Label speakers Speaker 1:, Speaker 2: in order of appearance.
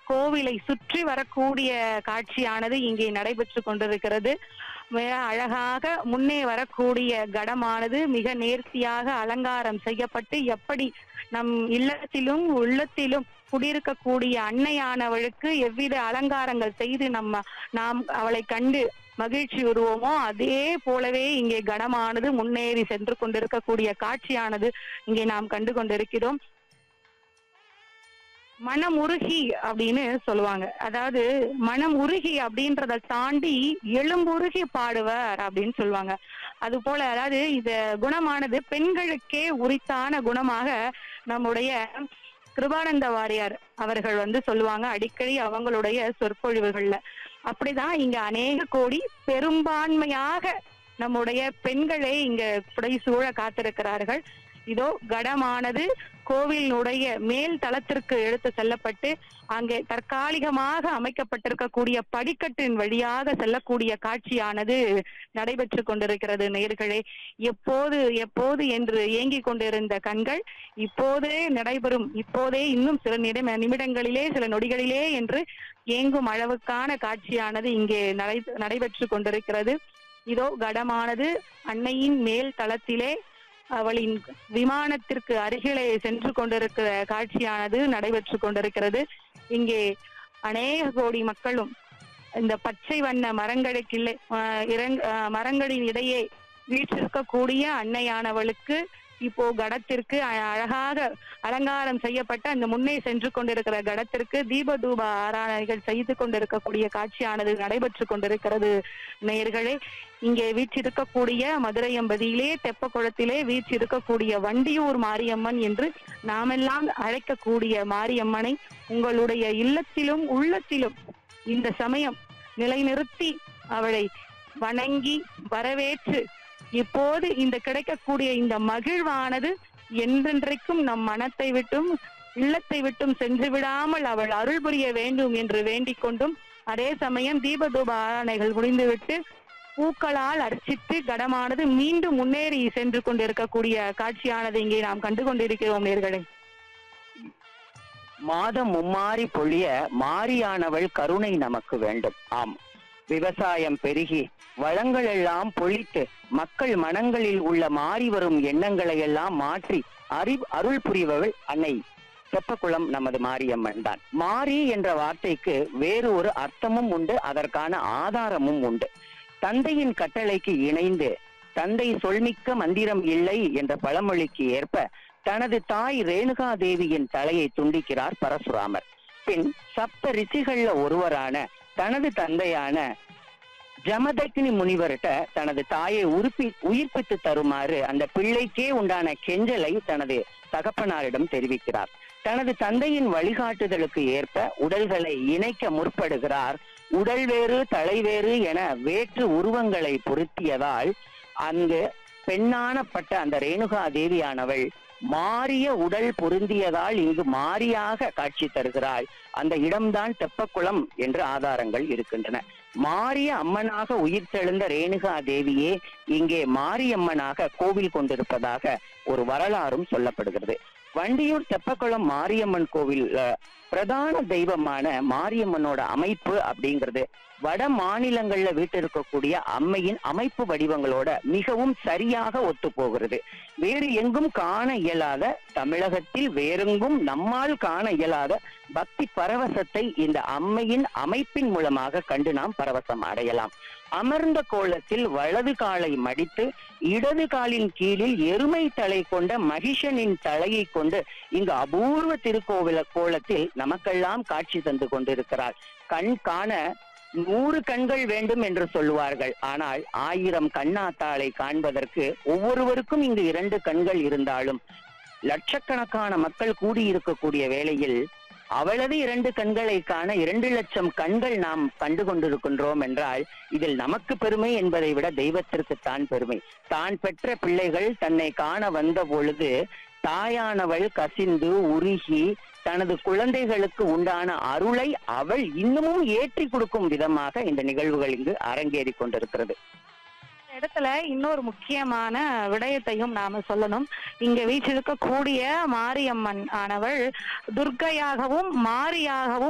Speaker 1: கோவிலை சுற்றி வரக்கூடிய காட்சியானது இங்கே நடைபெற்று கொண்டிருக்கிறது மிக அழகாக முன்னே வரக்கூடிய கடமானது மிக நேர்த்தியாக அலங்காரம் செய்யப்பட்டு எப்படி நம் இல்லத்திலும் உள்ளத்திலும் குடியிருக்கக்கூடிய அன்னையானவளுக்கு எவ்வித அலங்காரங்கள் செய்து நம்ம நாம் அவளை கண்டு மகிழ்ச்சி உருவோமோ அதே போலவே இங்கே கணமானது முன்னேறி சென்று கொண்டிருக்கக்கூடிய காட்சியானது இங்கே நாம் கண்டு கொண்டிருக்கிறோம் மனம் உருகி அப்படின்னு சொல்லுவாங்க அதாவது மனம் உருகி அப்படின்றத தாண்டி எலும்புருகி பாடுவர் அப்படின்னு சொல்லுவாங்க அது போல அதாவது இந்த குணமானது பெண்களுக்கே உரித்தான குணமாக நம்முடைய கிருபானந்த வாரியார் அவர்கள் வந்து சொல்லுவாங்க அடிக்கடி அவங்களுடைய சொற்பொழிவுகள்ல அப்படிதான் இங்க அநேக கோடி பெரும்பான்மையாக நம்முடைய பெண்களே இங்க புடைசூழ காத்திருக்கிறார்கள் இதோ கடமானது கோவிலினுடைய மேல் தளத்திற்கு எடுத்து செல்லப்பட்டு அங்கே தற்காலிகமாக அமைக்கப்பட்டிருக்கக்கூடிய படிக்கட்டின் வழியாக செல்லக்கூடிய காட்சியானது நடைபெற்று கொண்டிருக்கிறது நேர்களே எப்போது எப்போது என்று ஏங்கிக் கொண்டிருந்த கண்கள் இப்போதே நடைபெறும் இப்போதே இன்னும் சில நிமிட நிமிடங்களிலே சில நொடிகளிலே என்று ஏங்கும் அளவுக்கான காட்சியானது இங்கே நடை நடைபெற்று கொண்டிருக்கிறது இதோ கடமானது அன்னையின் மேல் தளத்திலே அவளின் விமானத்திற்கு அருகிலே சென்று கொண்டிருக்கிற காட்சியானது நடைபெற்று கொண்டிருக்கிறது இங்கே அநேக கோடி மக்களும் இந்த பச்சை வண்ண மரங்களுக்கில்லை ஆஹ் இறங் ஆஹ் மரங்களின் இடையே வீற்றிருக்கக்கூடிய அன்னையானவளுக்கு இப்போ கடத்திற்கு அ- அழகாக அலங்காரம் செய்யப்பட்ட அந்த முன்னே சென்று கொண்டிருக்கிற கடத்திற்கு தீப தூப ஆராதனைகள் செய்து கொண்டிருக்கக்கூடிய காட்சியானது நடைபெற்று கொண்டிருக்கிறது நேயர்களே இங்கே வீற்றிருக்கக்கூடிய மதுரையம்பதியிலே தெப்பக்குளத்திலே வீற்றிருக்கக்கூடிய வண்டியூர் மாரியம்மன் என்று நாமெல்லாம் அழைக்கக்கூடிய மாரியம்மனை உங்களுடைய இல்லத்திலும் உள்ளத்திலும் இந்த சமயம் நிலைநிறுத்தி அவளை வணங்கி வரவேற்று இப்போது இந்த கிடைக்கக்கூடிய இந்த மகிழ்வானது என்றென்றைக்கும் நம் மனத்தை விட்டும் இல்லத்தை விட்டும் சென்று விடாமல் அவள் அருள் புரிய வேண்டும் என்று வேண்டிக் கொண்டும் அதே சமயம் தீபதூப ஆராதனைகள் முடிந்துவிட்டு பூக்களால் அர்ச்சித்து கடமானது மீண்டும் முன்னேறி சென்று கொண்டிருக்கக்கூடிய காட்சியானது இங்கே நாம் கண்டு கொண்டிருக்கிறோம் நேர்களே
Speaker 2: மாதம் மும்மாறி பொழிய மாரியானவள் கருணை நமக்கு வேண்டும் ஆம் விவசாயம் பெருகி வளங்கள் எல்லாம் பொழித்து மக்கள் மனங்களில் உள்ள மாறி வரும் எண்ணங்களை எல்லாம் மாற்றி அறி அருள் புரிபவள் அன்னை தெப்பக்குளம் நமது மாரியம்மன் தான் மாரி என்ற வார்த்தைக்கு வேறு ஒரு அர்த்தமும் உண்டு அதற்கான ஆதாரமும் உண்டு தந்தையின் கட்டளைக்கு இணைந்து தந்தை சொல்மிக்க மந்திரம் இல்லை என்ற பழமொழிக்கு ஏற்ப தனது தாய் ரேணுகா தேவியின் தலையை துண்டிக்கிறார் பரசுராமர் பின் சப்த ரிஷிகள்ல ஒருவரான தனது தந்தையான ஜமதக்னி முனிவர்கிட்ட தனது தாயை உருப்பி உயிர்ப்பித்து தருமாறு அந்த பிள்ளைக்கே உண்டான கெஞ்சலை தனது தகப்பனாரிடம் தெரிவிக்கிறார் தனது தந்தையின் வழிகாட்டுதலுக்கு ஏற்ப உடல்களை இணைக்க முற்படுகிறார் உடல் வேறு தலை வேறு என வேற்று உருவங்களை பொருத்தியதால் அங்கு பெண்ணானப்பட்ட அந்த ரேணுகா தேவியானவள் மாறிய உடல் பொருந்தியதால் இங்கு மாறியாக காட்சி தருகிறாள் அந்த இடம்தான் தெப்பக்குளம் என்று ஆதாரங்கள் இருக்கின்றன மாரிய அம்மனாக உயிர் தெழுந்த ரேணுகா தேவியே இங்கே மாரியம்மனாக கோவில் கொண்டிருப்பதாக ஒரு வரலாறும் சொல்லப்படுகிறது வண்டியூர் தெப்பக்குளம் மாரியம்மன் கோவில் அஹ், பிரதான தெய்வமான மாரியம்மனோட அமைப்பு அப்படிங்கிறது வட மாநிலங்கள்ல வீட்டிருக்கக்கூடிய அம்மையின் அமைப்பு வடிவங்களோட மிகவும் சரியாக ஒத்து போகிறது வேறு எங்கும் காண இயலாத தமிழகத்தில் வேறெங்கும் நம்மால் காண இயலாத பக்தி பரவசத்தை இந்த அம்மையின் அமைப்பின் மூலமாக கண்டு நாம் பரவசம் அடையலாம் அமர்ந்த கோலத்தில் வலது காலை மடித்து இடது காலின் கீழில் எருமை தலை கொண்ட மகிஷனின் தலையை கொண்டு இங்கு அபூர்வ திருக்கோவில கோலத்தில் நமக்கெல்லாம் காட்சி தந்து கொண்டிருக்கிறார் கண் காண நூறு கண்கள் வேண்டும் என்று சொல்லுவார்கள் ஆனால் ஆயிரம் கண்ணாத்தாளை காண்பதற்கு ஒவ்வொருவருக்கும் இங்கு இரண்டு கண்கள் இருந்தாலும் லட்சக்கணக்கான மக்கள் கூடியிருக்கக்கூடிய வேளையில் அவளது இரண்டு கண்களை காண இரண்டு லட்சம் கண்கள் நாம் கண்டு கொண்டிருக்கின்றோம் என்றால் இதில் நமக்கு பெருமை என்பதை விட தெய்வத்திற்கு தான் பெருமை தான் பெற்ற பிள்ளைகள் தன்னை காண வந்த பொழுது தாயானவள் கசிந்து உருகி தனது குழந்தைகளுக்கு உண்டான அருளை அவள் இன்னமும் ஏற்றி கொடுக்கும் விதமாக இந்த நிகழ்வுகள் இங்கு அரங்கேறி கொண்டிருக்கிறது
Speaker 1: இந்த இடத்துல இன்னொரு முக்கியமான விடயத்தையும் நாம சொல்லணும் இங்க வீற்றிருக்கக்கூடிய மாரியம்மன் ஆனவள் துர்க்கையாகவும் மாரியாகவும்